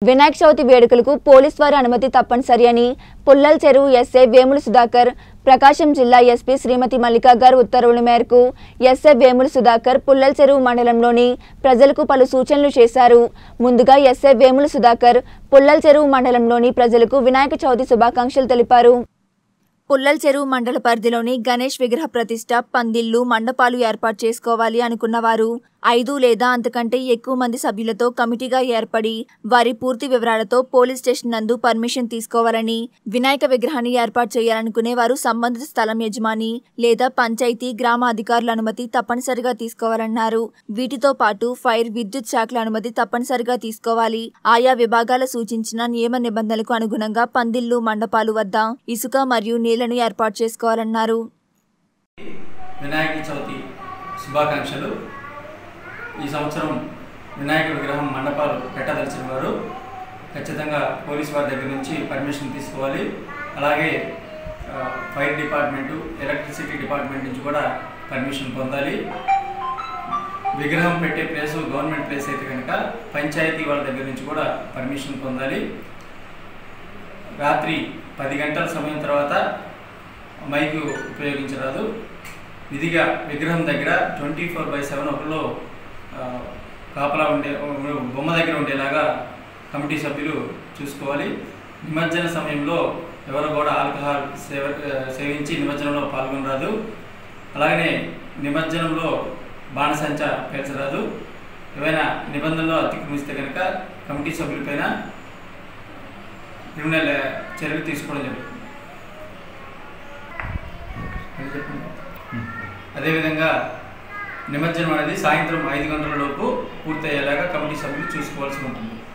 వినాయక చవితి వేడుకలకు పోలీస్ వారి అనుమతి తప్పనిసరి అని పుల్లల్ చెరువు ఎస్ఐ వేముల సుధాకర్ ప్రకాశం జిల్లా ఎస్పీ శ్రీమతి మల్లికా గారు ఉత్తర్వుల మేరకు ఎస్ఐ వేముల సుధాకర్ పుల్లల్ చెరువు మండలంలోని ప్రజలకు పలు సూచనలు చేశారు ముందుగా ఎస్ఐ వేముల సుధాకర్ పుల్లల్ చెరువు మండలంలోని ప్రజలకు వినాయక చవితి శుభాకాంక్షలు తెలిపారు పుల్లల్ చెరువు మండల పరిధిలోని గణేష్ విగ్రహ ప్రతిష్ట పందిళ్లు మండపాలు ఏర్పాటు చేసుకోవాలి అనుకున్నవారు ఐదు లేదా అంతకంటే ఎక్కువ మంది సభ్యులతో కమిటీగా ఏర్పడి వారి పూర్తి వివరాలతో పోలీస్ స్టేషన్ నందు పర్మిషన్ తీసుకోవాలని వినాయక విగ్రహాన్ని ఏర్పాటు చేయాలనుకునే వారు సంబంధిత స్థలం యజమాని లేదా పంచాయతీ గ్రామ అధికారుల అనుమతి తప్పనిసరిగా తీసుకోవాలన్నారు వీటితో పాటు ఫైర్ విద్యుత్ శాఖల అనుమతి తప్పనిసరిగా తీసుకోవాలి ఆయా విభాగాల సూచించిన నియమ నిబంధనలకు అనుగుణంగా పందిళ్లు మండపాలు వద్ద ఇసుక మరియు నీళ్లను ఏర్పాటు చేసుకోవాలన్నారు వినాయక చవితి శుభాకాంక్షలు ఈ సంవత్సరం వినాయక విగ్రహం మండపాలు పెట్టదలిచిన వారు ఖచ్చితంగా పోలీస్ వారి దగ్గర నుంచి పర్మిషన్ తీసుకోవాలి అలాగే ఆ, ఫైర్ డిపార్ట్మెంటు ఎలక్ట్రిసిటీ డిపార్ట్మెంట్ నుంచి కూడా పర్మిషన్ పొందాలి విగ్రహం పెట్టే ప్లేస్ గవర్నమెంట్ ప్లేస్ అయితే కనుక పంచాయతీ వాళ్ళ దగ్గర నుంచి కూడా పర్మిషన్ పొందాలి రాత్రి పది గంటల సమయం తర్వాత మైకు ఉపయోగించరాదు విధిగా విగ్రహం దగ్గర ట్వంటీ ఫోర్ బై సెవెన్ ఒకలో ఆ, కాపలా ఉండే బొమ్మ దగ్గర ఉండేలాగా కమిటీ సభ్యులు చూసుకోవాలి నిమజ్జన సమయంలో ఎవరు కూడా ఆల్కహాల్ సేవ సేవించి నిమజ్జనంలో పాల్గొనరాదు అలాగనే నిమజ్జనంలో బాణసంచ పేల్చరాదు ఏవైనా నిబంధనలు అతిక్రమిస్తే కనుక కమిటీ సభ్యులపైన క్రిమినల్ చర్యలు తీసుకోవడం జరుగుతుంది అది చెప్పండి. అదేవిధంగా నిమజ్జనం అనేది సాయంత్రం ఐదు గంటల లోపు పూర్తయ్యేలాగా కమిటీ సభ్యులు చూసుకోవాల్సి ఉంటుంది